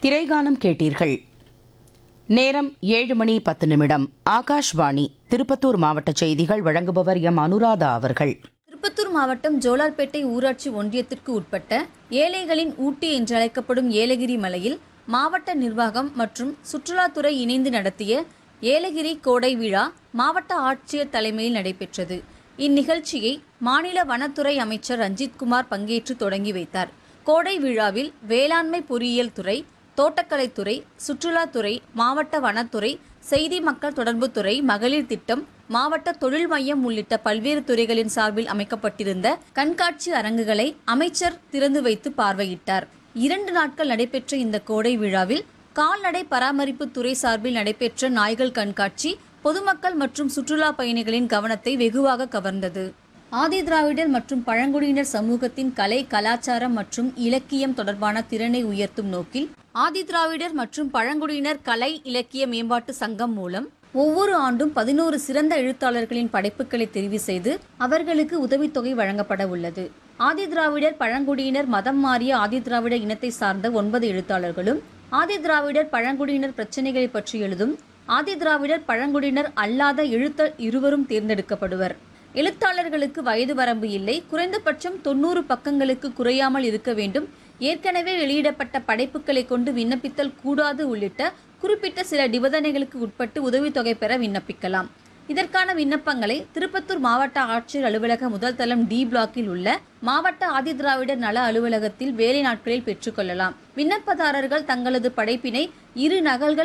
திரைகானம் கேட்டீர்கள் நேரம் ஏழு மணி பத்து நிமிடம் ஆகாஷ்வாணி திருப்பத்தூர் மாவட்ட செய்திகள் வழங்குபவர் எம் அனுராதா அவர்கள் திருப்பத்தூர் மாவட்டம் ஜோலார்பேட்டை ஊராட்சி ஒன்றியத்திற்கு உட்பட்ட ஏழைகளின் ஊட்டி என்று அழைக்கப்படும் ஏலகிரி மலையில் மாவட்ட நிர்வாகம் மற்றும் சுற்றுலாத்துறை இணைந்து நடத்திய ஏலகிரி கோடை விழா மாவட்ட ஆட்சியர் தலைமையில் நடைபெற்றது இந்நிகழ்ச்சியை மாநில வனத்துறை அமைச்சர் ரஞ்சித்குமார் பங்கேற்று தொடங்கி வைத்தார் கோடை விழாவில் வேளாண்மை பொறியியல் துறை தோட்டக்கலைத்துறை சுற்றுலாத்துறை மாவட்ட வனத்துறை செய்தி மக்கள் தொடர்புத்துறை மகளிர் திட்டம் மாவட்ட தொழில் மையம் உள்ளிட்ட பல்வேறு துறைகளின் சார்பில் அமைக்கப்பட்டிருந்த கண்காட்சி அரங்குகளை அமைச்சர் திறந்து வைத்து பார்வையிட்டார் இரண்டு நாட்கள் நடைபெற்ற இந்த கோடை விழாவில் கால்நடை பராமரிப்பு துறை சார்பில் நடைபெற்ற நாய்கள் கண்காட்சி பொதுமக்கள் மற்றும் சுற்றுலா பயணிகளின் கவனத்தை வெகுவாக கவர்ந்தது ஆதி திராவிடர் மற்றும் பழங்குடியினர் சமூகத்தின் கலை கலாச்சாரம் மற்றும் இலக்கியம் தொடர்பான திறனை உயர்த்தும் நோக்கில் ஆதி திராவிடர் மற்றும் பழங்குடியினர் கலை இலக்கிய மேம்பாட்டு சங்கம் மூலம் ஒவ்வொரு ஆண்டும் பதினோரு சிறந்த எழுத்தாளர்களின் படைப்புகளை தெரிவு செய்து அவர்களுக்கு உதவித்தொகை வழங்கப்பட உள்ளது ஆதி திராவிடர் பழங்குடியினர் மதம் மாறிய ஆதி திராவிட இனத்தை சார்ந்த ஒன்பது எழுத்தாளர்களும் ஆதி திராவிடர் பழங்குடியினர் பிரச்சனைகளை பற்றி எழுதும் ஆதி திராவிடர் பழங்குடியினர் அல்லாத எழுத்தர் இருவரும் தேர்ந்தெடுக்கப்படுவர் எழுத்தாளர்களுக்கு வயது வரம்பு இல்லை குறைந்தபட்சம் தொண்ணூறு பக்கங்களுக்கு குறையாமல் இருக்க வேண்டும் ஏற்கனவே வெளியிடப்பட்ட படைப்புகளை கொண்டு விண்ணப்பித்தல் கூடாது உள்ளிட்ட குறிப்பிட்ட சில நிபந்தனைகளுக்கு உட்பட்டு உதவித்தொகை பெற விண்ணப்பிக்கலாம் இதற்கான விண்ணப்பங்களை திருப்பத்தூர் மாவட்ட ஆட்சியர் அலுவலக முதல் தளம் டி பிளாக்கில் உள்ள மாவட்ட ஆதிதிராவிடர் நல அலுவலகத்தில் வேலை நாட்களில் பெற்றுக்கொள்ளலாம் விண்ணப்பதாரர்கள் தங்களது படைப்பினை இரு நகல்கள்